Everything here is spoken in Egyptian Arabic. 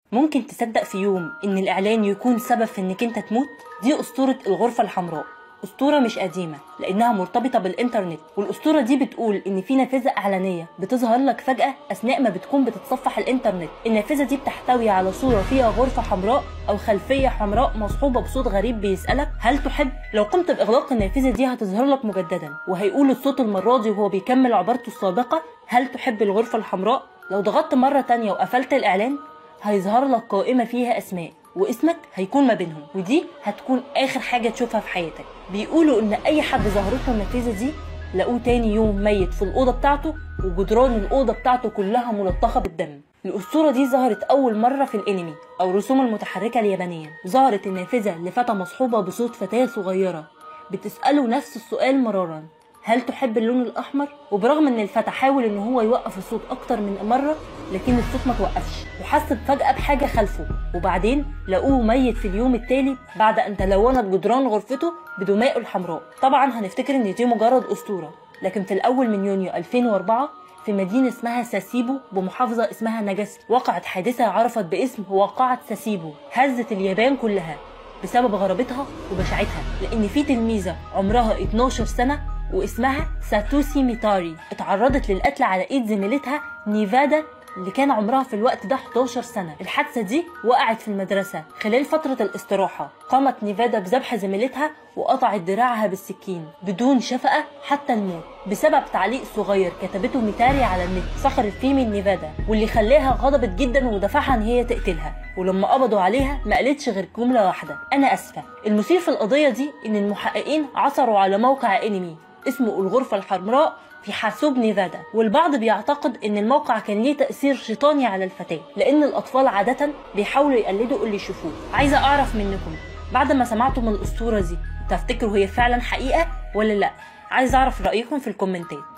ممكن تصدق في يوم ان الاعلان يكون سبب في انك انت تموت دي اسطورة الغرفة الحمراء اسطورة مش قديمة لانها مرتبطة بالانترنت والاسطورة دي بتقول ان في نافذة اعلانية بتظهر لك فجأة اثناء ما بتكون بتتصفح الانترنت النافذة دي بتحتوي على صورة فيها غرفة حمراء او خلفية حمراء مصحوبة بصوت غريب بيسألك هل تحب لو قمت باغلاق النافذة دي هتظهر لك مجددا وهيقول الصوت المرة دي وهو بيكمل عبارته السابقة هل تحب الغرفة الحمراء لو ضغطت مرة تانية وقفلت الاعلان هيظهر لك قائمة فيها اسماء واسمك هيكون ما بينهم ودي هتكون اخر حاجة تشوفها في حياتك بيقولوا ان اي حد ظهرت له النافذة دي لقوه تاني يوم ميت في الأوضة بتاعته وجدران الأوضة بتاعته كلها ملطخة بالدم الأسطورة دي ظهرت أول مرة في الأنمي أو الرسوم المتحركة اليابانية ظهرت النافذة لفتى مصحوبة بصوت فتاة صغيرة بتسأله نفس السؤال مرارا هل تحب اللون الأحمر؟ وبرغم إن الفتى حاول إن هو يوقف الصوت أكتر من مرة لكن الصوت ما توقفش وحس بفجأة بحاجة خلفه وبعدين لقوه ميت في اليوم التالي بعد أن تلونت جدران غرفته بدمائه الحمراء طبعا هنفتكر إن دي مجرد أسطورة لكن في الأول من يونيو 2004 في مدينة اسمها ساسيبو بمحافظة اسمها ناجاسكي وقعت حادثة عرفت باسم واقعة ساسيبو هزت اليابان كلها بسبب غرابتها وبشاعتها لأن في تلميذة عمرها 12 سنة واسمها ساتوسي ميتاري اتعرضت للقتل على ايد زميلتها نيفادا اللي كان عمرها في الوقت ده 11 سنة الحادثة دي وقعت في المدرسة خلال فترة الاستراحة قامت نيفادا بذبح زميلتها وقطعت دراعها بالسكين بدون شفقة حتى الموت بسبب تعليق صغير كتبته ميتاري على النت سخرت فيه من نيفادا واللي خلاها غضبت جدا ودفعها ان هي تقتلها ولما قبضوا عليها ما قالتش غير جملة واحدة انا اسفة المثير في القضية دي ان المحققين عثروا على موقع انمي اسمه الغرفة الحمراء في حاسوب نيفادا والبعض بيعتقد ان الموقع كان ليه تأثير شيطاني على الفتاة لان الاطفال عادة بيحاولوا يقلدوا اللي يشوفوه عايزة اعرف منكم بعد ما سمعتوا من الاسطورة دي تفتكروا هي فعلا حقيقة ولا لا عايزة اعرف رأيكم في الكومنتات